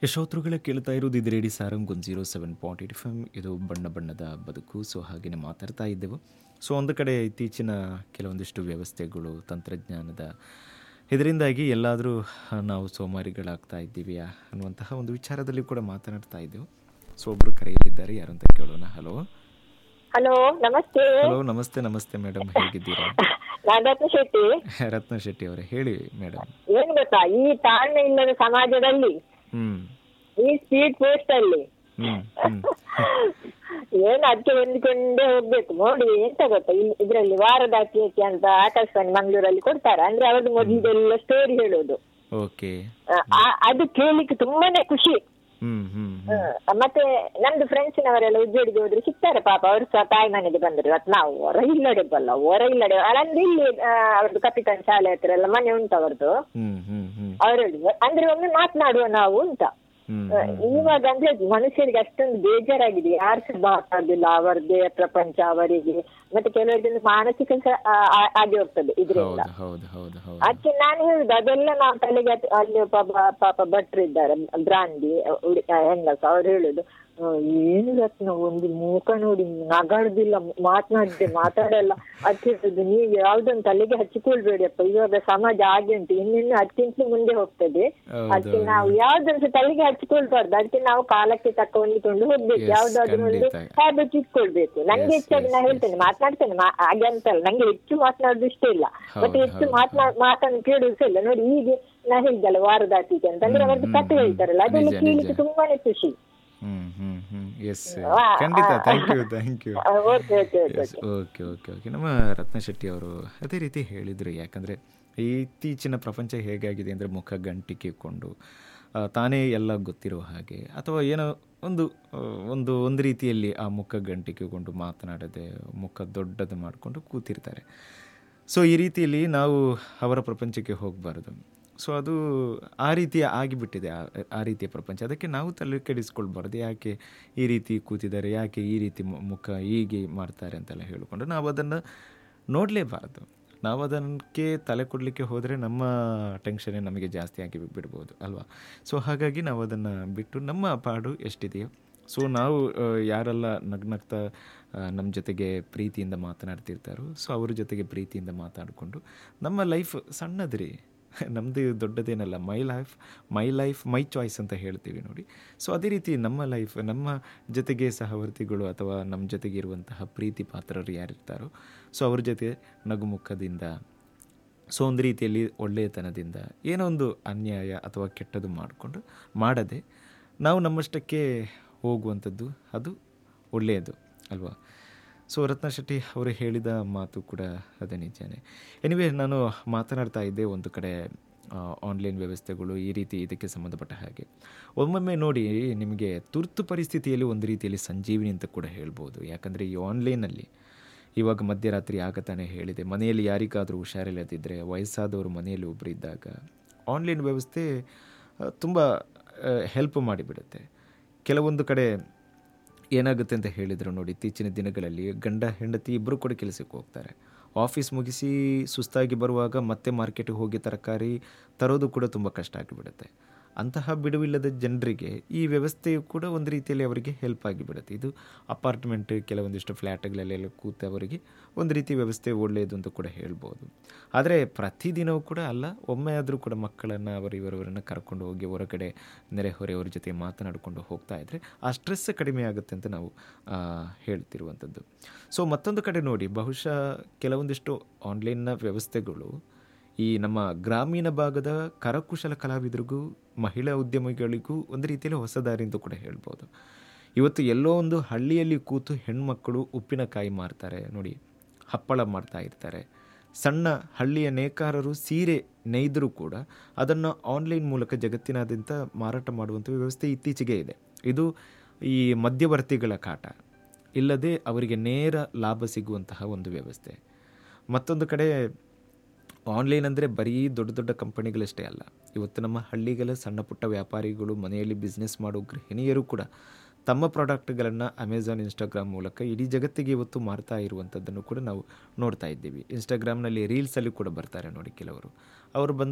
ಯಶೋತ್ರುಗಳೇ ಕೇಳ್ತಾ ಇರೋದು ಇದು ರೇಡಿ ಸಾರಂಗ್ ಒಂದು zero seven point eight FM ಎಮ್ ಇದು ಬಣ್ಣ ಬಣ್ಣದ ಬದುಕು ಸೊ ಹಾಗೆಯೇ ಮಾತಾಡ್ತಾ ಇದ್ದೆವು ಸೊ ಒಂದು ಕಡೆ ಇತ್ತೀಚಿನ ಕೆಲವೊಂದಿಷ್ಟು ವ್ಯವಸ್ಥೆಗಳು ತಂತ್ರಜ್ಞಾನದ ಇದರಿಂದಾಗಿ ಎಲ್ಲಾದರೂ ನಾವು ಸೋಮಾರಿಗಳಾಗ್ತಾ ಇದ್ದೀವಿ ಅನ್ನುವಂತಹ ಒಂದು ವಿಚಾರದಲ್ಲಿ ಕೂಡ ಮಾತನಾಡ್ತಾ ಇದ್ದೆವು ಸೊ ಒಬ್ಬರು ಕರೆಯಲಿದ್ದಾರೆ ಯಾರು ಅಂತ ಕೇಳೋಣ ಹಲೋ ಹಲೋ ನಮಸ್ತೆ ಹಲೋ ನಮಸ್ತೆ ನಮಸ್ತೆ ಮೇಡಮ್ ಹೇಗಿದ್ದೀರಾ ನಾನು ರತ್ನ ಶೆಟ್ಟಿ ರತ್ನ ಶೆಟ್ಟಿ ಅವರೇ ಹೇಳಿ ಮೇಡಮ್ ಏನ್ ಗೊತ್ತಾ ಈ ತಾಳ್ಮೆ ಇಲ್ಲದ ಸಮಾಜದಲ್ಲಿ ಹ್ಮ್ ಈ ಸ್ಪೀಡ್ ಪೋಸ್ಟ್ ಅಲ್ಲಿ ಹ್ಮ್ ಹ್ಮ್ ಏನ್ ಅದಕ್ಕೆ ಹೊಂದಿಕೊಂಡೇ ಹೋಗ್ಬೇಕು ನೋಡಿ ಎಂತ ಗೊತ್ತಾ ಇಲ್ಲಿ ಇದ್ರಲ್ಲಿ ವಾರದ ಅತಿಥಿ ಅಂತ ಆಕಾಶವಾಣಿ ಮಂಗಳೂರಲ್ಲಿ ಕೊಡ್ತಾರೆ ಅಂದ್ರೆ ಅವ್ರದ್ದು ಮೊದಲಿದೆಲ್ಲ ಸ್ಟೋರಿ ಹೇಳೋದು ಓಕೆ ಆ, ಆ- ಅದು ಕೇಳಿಕ್ಕೆ ತುಂಬಾನೇ ಖುಷಿ ಹ್ಮ್ ಹ್ಮ್ ಹ್ಮ್ ಆ, ಮತ್ತೆ ನಮ್ದು ಫ್ರೆಂಡ್ಸಿನವರೆಲ್ಲ ಉಜ್ಜೋಡಿಗೆ ಹೋದ್ರೆ ಸಿಗ್ತಾರೆ ಪಾಪ ಅವ್ರು ಸಹ ತಾಯಿ ಮನೆಗೆ ಬಂದ್ರು ಅದ್ ನಾವು ಹೊರ ಇಲ್ಲಡೆಬಲ್ಲ ಹೊರ ಇಲ್ಲಡೆ ಅಂದ್ರೆ ಇಲ್ಲಿ ಆ, ಅವ್ರದ್ದು ಕಪಿತಾನ್ ಶಾಲೆ ಹತ್ರ ಎಲ್ಲ ಮನೆ ಉಂಟು ಅವ್ರದ್ದು ಹ್ಮ್ ಹ್ಮ್ ಹ್ಮ್ ಅವ್ರು ಹೇಳಿದ್ರು ಅಂದ್ರೆ ಒಮ್ಮೆ ಮಾತನಾಡುವ ನಾವು ಅಂತ ಹ್ಮ್ ಆ, ಇವಾಗ ಅಂದ್ರೆ ಮನುಷ್ಯರಿಗೆ ಅಷ್ಟೊಂದು ಬೇಜಾರಾಗಿದೆ ಯಾರು ಸಹ ಮಾತಾಡುದಿಲ್ಲ ಅವರದೇ ಪ್ರಪಂಚ ಅವರಿಗೆ ಮತ್ತೆ ಕೆಲವರಿಗೆ ಮಾನಸಿಕ ಸಹ ಆ- ಆ- ಆಗಿ ಹೋಗ್ತದೆ ಇದ್ರಿಂದ ಹೌದು ಹೌದು ಹೌದು ಹೌದು ಅದಕ್ಕೆ ನಾನು ಹೇಳುದು ಅದೆಲ್ಲ ನಾವು ತಲೆಗೆ ಹತ್- ಅಲ್ಲಿ ಪಾಪ ಪಾಪ ಭಟ್ರು ಇದ್ದಾರೆ ಬ್ರಾಂಡಿ ಉಡಿ- ಆ, ಹೆಂಗಸ ಅವ್ರು ಹೇಳುದು ಆ, ಏನು ರತ್ನ ಒಂದು ಮುಖ ನೋಡಿ ನಗಾಡುದಿಲ್ಲ ಮಾತನಾಡಿದೆ ಮಾತಾಡಲ್ಲ ಅದ್ ಹೇಳುದು ನೀವು ಯಾವ್ದೊಂದು ತಲೆಗೆ ಹಚ್ಚಿಕೊಳ್ಬೇಡಿಯಪ್ಪ ಇವಾಗ ಸಮಾಜ ಹಾಗೆ ಉಂಟು ಇನ್ನಿನ್ನು ಅದಕ್ಕಿಂತ ಮುಂದೆ ಹೋಗ್ತದೆ ಹೌದು, ಅದಕ್ಕೆ ನಾವು ಯಾವ್ದೊಂದು ತಲೆಗೆ ಹಚ್ಚಿಕೊಳ್ಬಾರ್ದು ಅದಕ್ಕೆ ನಾವು ಕಾಲಕ್ಕೆ ತಕ್ಕ ಹೊಂದಿಕೊಂಡು ಹೋಗ್ಬೇಕು Yes, ಯಾವ್ದಾದ್ರು ಒಂದು ಖಂಡಿತ. ಹ್ಯಾಬಿಟ್ ಇಟ್ಕೊಳ್ಬೇಕು ನಂಗೆ Yes, ಹೆಚ್ಚಾಗಿ yes, ನಾ yes. ಹೇಳ್ತೇನೆ ಮಾತನಾಡ್ತೇನೆ ಮಾ- ಹಾಗೆ ಅಂತಲ್ಲ ನಂಗೆ ಹೆಚ್ಚು ಮಾತನಾಡುದು ಇಷ್ಟ ಇಲ್ಲ ಹೌದು, ಮತ್ತೆ ಹೆಚ್ಚು ಹೌದು, ಮಾತನಾ ಮಾತನ್ನು ಕೇಳುದು ಸಹ ಇಲ್ಲ ನೋಡಿ ಹೀಗೆ ನಾ ಹೇಳಿದ್ದಲ್ಲ ವಾರದಾತಿಗೆ ಅಂತ ಅಂದ್ರೆ ಹ್ಮ್, ಅವರದ್ದು ಹ್ಮ್, ಕತೆ ಹ್ಮ್. ಹೇಳ್ತಾರಲ್ಲ ಅದೆಲ್ಲ ನಿಜ, ಕೇಳಿಕ್ಕೆ ನಿಜ. ತುಂಬಾನೇ ಖುಷಿ ಹ್ಮ್ ಹ್ಮ್ ಹ್ಮ್ ಎಸ್ ಆ, ಖಂಡಿತ ಆ, thank you thank you okay okay okay yes okay okay okay ನಮ್ಮ ರತ್ನ ಶೆಟ್ಟಿ ಅವರು ಅದೇ ರೀತಿ ಹೇಳಿದರು ಯಾಕಂದರೆ ಇತ್ತೀಚಿನ ಪ್ರಪಂಚ ಹೇಗಾಗಿದೆ ಅಂದರೆ ಮುಖ ಗಂಟಿಕ್ಕಿಕೊಂಡು ಆ, ತಾನೇ ಎಲ್ಲ ಗೊತ್ತಿರೋ ಹಾಗೆ ಅಥವಾ ಏನೋ ಒಂದು ಆ, ಒಂದು ಒಂದು ರೀತಿಯಲ್ಲಿ ಆ ಮುಖ ಗಂಟಿಕ್ಕಿಕೊಂಡು ಮಾತನಾಡದೆ ಮುಖ ದೊಡ್ಡದು ಮಾಡಿಕೊಂಡು ಕೂತಿರ್ತಾರೆ ಸೊ ಈ ರೀತಿಯಲ್ಲಿ ನಾವು ಅವರ ಪ್ರಪಂಚಕ್ಕೆ ಹೋಗಬಾರ್ದು ಸೊ ಅದು ಆ ರೀತಿ ಆಗಿಬಿಟ್ಟಿದೆ ಆ- ಆ ರೀತಿಯ ಪ್ರಪಂಚ ಅದಕ್ಕೆ ನಾವು ತಲೆ ಕೆಡಿಸ್ಕೊಳ್ಬಾರ್ದು ಯಾಕೆ ಈ ರೀತಿ ಕೂತಿದ್ದಾರೆ ಯಾಕೆ ಈ ರೀತಿ ಮು- ಮುಖ ಹೀಗೆ ಮಾಡ್ತಾರೆ ಅಂತೆಲ್ಲ ಹೇಳಿಕೊಂಡು ನಾವು ಅದನ್ನು ನೋಡಲೇಬಾರ್ದು ನಾವು ಅದಕ್ಕೆ ತಲೆ ಕೊಡಲಿಕ್ಕೆ ಹೋದರೆ ನಮ್ಮ ಟೆನ್ಷನ್ನೇ ನಮಗೆ ಜಾಸ್ತಿ ಆಗಿ ಬಿಡ್ಬೋದು ಅಲ್ವಾ ಸೊ ಹಾಗಾಗಿ ನಾವು ಅದನ್ನು ಬಿಟ್ಟು ನಮ್ಮ ಪಾಡು ಎಷ್ಟಿದೆಯೋ ಸೊ ನಾವು ಆ, ಯಾರೆಲ್ಲ ನಗ್ನಗ್ತಾ ನಮ್ಮ ಜೊತೆಗೆ ಪ್ರೀತಿಯಿಂದ ಮಾತನಾಡ್ತಿರ್ತಾರೋ ಸೊ ಅವ್ರ ಜೊತೆಗೆ ಪ್ರೀತಿಯಿಂದ ಮಾತಾಡಿಕೊಂಡು ನಮ್ಮ ಲೈಫ್ ಸಣ್ಣದ್ರಿ ನಮ್ಮದು ದೊಡ್ಡದೇನಲ್ಲ my life my life my choice ಅಂತ ಹೇಳ್ತೀವಿ ನೋಡಿ ಸೊ ಅದೇ ರೀತಿ ನಮ್ಮ ಲೈಫ್ ನಮ್ಮ ಜೊತೆಗೆ ಸಹವರ್ತಿಗಳು ಅಥವಾ ನಮ್ಮ ಜೊತೆಗೆ ಇರುವಂತಹ ಪ್ರೀತಿ ಪಾತ್ರರು ಯಾರಿರ್ತಾರೋ ಸೊ ಅವ್ರ ಜೊತೆ ನಗುಮುಖದಿಂದ ಸೊ ಒಂದು ರೀತಿಯಲ್ಲಿ ಒಳ್ಳೆಯತನದಿಂದ ಏನೋ ಒಂದು ಅನ್ಯಾಯ ಅಥವಾ ಕೆಟ್ಟದ್ದು ಮಾಡಿಕೊಂಡು ಮಾಡದೆ ನಾವು ನಮ್ಮಷ್ಟಕ್ಕೆ ಹೋಗುವಂಥದ್ದು ಅದು ಒಳ್ಳೆಯದು ಅಲ್ವಾ ಸೊ ರತ್ನ ಶೆಟ್ಟಿ ಅವರು ಹೇಳಿದ ಮಾತು ಕೂಡ ಅದೇ ನಿಜಾನೇ ಎನಿವೇ ನಾನು ಮಾತನಾಡ್ತಾ ಇದ್ದೆ ಒಂದು ಕಡೆ ಆನ್ಲೈನ್ ವ್ಯವಸ್ಥೆಗಳು ಈ ರೀತಿ ಇದಕ್ಕೆ ಸಂಬಂಧಪಟ್ಟ ಹಾಗೆ ಒಮ್ಮೊಮ್ಮೆ ನೋಡಿ ನಿಮಗೆ ತುರ್ತು ಪರಿಸ್ಥಿತಿಯಲ್ಲಿ ಒಂದು ರೀತಿಯಲ್ಲಿ ಸಂಜೀವಿನಿ ಅಂತ ಕೂಡ ಹೇಳ್ಬೋದು ಯಾಕಂದರೆ ಈ ಆನ್ಲೈನಲ್ಲಿ ಇವಾಗ ಮಧ್ಯರಾತ್ರಿ ಆಗತಾನೆ ಹೇಳಿದೆ ಮನೆಯಲ್ಲಿ ಯಾರಿಗಾದರೂ ಹುಷಾರಿಲ್ಲದಿದ್ದರೆ ವಯಸ್ಸಾದವರು ಮನೆಯಲ್ಲಿ ಒಬ್ಬರು ಇದ್ದಾಗ ಆನ್ಲೈನ್ ವ್ಯವಸ್ಥೆ ತುಂಬ ಹೆಲ್ಪ್ ಮಾಡಿಬಿಡುತ್ತೆ ಕೆಲವೊಂದು ಕಡೆ ಏನಾಗುತ್ತೆ ಅಂತ ಹೇಳಿದರು ನೋಡಿ ಇತ್ತೀಚಿನ ದಿನಗಳಲ್ಲಿ ಗಂಡ ಹೆಂಡತಿ ಇಬ್ಬರು ಕೂಡ ಕೆಲಸಕ್ಕೆ ಹೋಗ್ತಾರೆ ಆಫೀಸ್ ಮುಗಿಸಿ ಸುಸ್ತಾಗಿ ಬರುವಾಗ ಮತ್ತೆ ಮಾರ್ಕೆಟಿಗೆ ಹೋಗಿ ತರಕಾರಿ ತರೋದು ಕೂಡ ತುಂಬ ಕಷ್ಟ ಆಗಿಬಿಡುತ್ತೆ ಅಂತಹ ಬಿಡುವಿಲ್ಲದ ಜನರಿಗೆ ಈ ವ್ಯವಸ್ಥೆಯು ಕೂಡ ಒಂದು ರೀತಿಯಲ್ಲಿ ಅವರಿಗೆ ಹೆಲ್ಪ್ ಆಗಿಬಿಡುತ್ತೆ ಇದು ಅಪಾರ್ಟ್ಮೆಂಟ್ ಕೆಲವೊಂದಿಷ್ಟು ಫ್ಲ್ಯಾಟ್ಗಳಲ್ಲೆಲ್ಲ ಕೂತವರಿಗೆ ಒಂದು ರೀತಿ ವ್ಯವಸ್ಥೆ ಒಳ್ಳೆಯದು ಅಂತ ಕೂಡ ಹೇಳ್ಬೋದು ಆದರೆ ಪ್ರತಿದಿನವೂ ಕೂಡ ಅಲ್ಲ ಒಮ್ಮೆ ಆದರೂ ಕೂಡ ಮಕ್ಕಳನ್ನು ಅವರು ಇವರವರನ್ನು ಕರ್ಕೊಂಡು ಹೋಗಿ ಹೊರಗಡೆ ನೆರೆಹೊರೆಯವ್ರ ಜೊತೆ ಮಾತನಾಡಿಕೊಂಡು ಹೋಗ್ತಾ ಇದ್ದರೆ ಆ ಸ್ಟ್ರೆಸ್ ಕಡಿಮೆ ಆಗುತ್ತೆ ಅಂತ ನಾವು ಆ, ಹೇಳ್ತಿರುವಂಥದ್ದು ಸೊ ಮತ್ತೊಂದು ಕಡೆ ನೋಡಿ ಬಹುಶಃ ಕೆಲವೊಂದಿಷ್ಟು ಆನ್ಲೈನ್ನ ವ್ಯವಸ್ಥೆಗಳು ಈ ನಮ್ಮ ಗ್ರಾಮೀಣ ಭಾಗದ ಕರಕುಶಲ ಕಲಾವಿದರಿಗೂ ಮಹಿಳಾ ಉದ್ಯಮಿಗಳಿಗೂ ಒಂದು ರೀತಿಯಲ್ಲಿ ಹೊಸ ದಾರಿ ಅಂತ ಕೂಡ ಹೇಳ್ಬೋದು ಇವತ್ತು ಎಲ್ಲೋ ಒಂದು ಹಳ್ಳಿಯಲ್ಲಿ ಕೂತು ಹೆಣ್ಮಕ್ಕಳು ಉಪ್ಪಿನಕಾಯಿ ಮಾರ್ತಾರೆ ನೋಡಿ ಹಪ್ಪಳ ಮಾಡ್ತಾ ಇರ್ತಾರೆ ಸಣ್ಣ ಹಳ್ಳಿಯ ನೇಕಾರರು ಸೀರೆ ನೇಯ್ದರೂ ಕೂಡ ಅದನ್ನು ಆನ್ಲೈನ್ ಮೂಲಕ ಜಗತ್ತಿನಾದ್ಯಂತ ಮಾರಾಟ ಮಾಡುವಂಥ ವ್ಯವಸ್ಥೆ ಇತ್ತೀಚೆಗೆ ಇದೆ ಇದು ಈ ಮಧ್ಯವರ್ತಿಗಳ ಕಾಟ ಇಲ್ಲದೆ ಅವರಿಗೆ ನೇರ ಲಾಭ ಸಿಗುವಂತಹ ಒಂದು ವ್ಯವಸ್ಥೆ ಮತ್ತೊಂದು ಕಡೆ ಆನ್ಲೈನ್ ಅಂದರೆ ಬರೀ ದೊಡ್ಡ ದೊಡ್ಡ ಕಂಪನಿಗಳಷ್ಟೇ ಅಲ್ಲ ಇವತ್ತು ನಮ್ಮ ಹಳ್ಳಿಗಳ ಸಣ್ಣ ಪುಟ್ಟ ವ್ಯಾಪಾರಿಗಳು ಮನೆಯಲ್ಲಿ ಬಿಸ್ನೆಸ್ ಮಾಡೋ ಗೃಹಿಣಿಯರು ಕೂಡ ತಮ್ಮ ಪ್ರಾಡಕ್ಟ್ಗಳನ್ನು ಅಮೆಝಾನ್ ಇನ್ಸ್ಟಾಗ್ರಾಮ್ ಮೂಲಕ ಇಡೀ ಜಗತ್ತಿಗೆ ಇವತ್ತು ಮಾರ್ತಾ ಇರುವಂಥದ್ದನ್ನು ಕೂಡ ನಾವು ನೋಡ್ತಾ ಇದ್ದೀವಿ ಇನ್ಸ್ಟಾಗ್ರಾಮ್ನಲ್ಲಿ ರೀಲ್ಸಲ್ಲಿ ಕೂಡ ಬರ್ತಾರೆ ನೋಡಿ ಕೆಲವರು ಅವರು ಬಂದ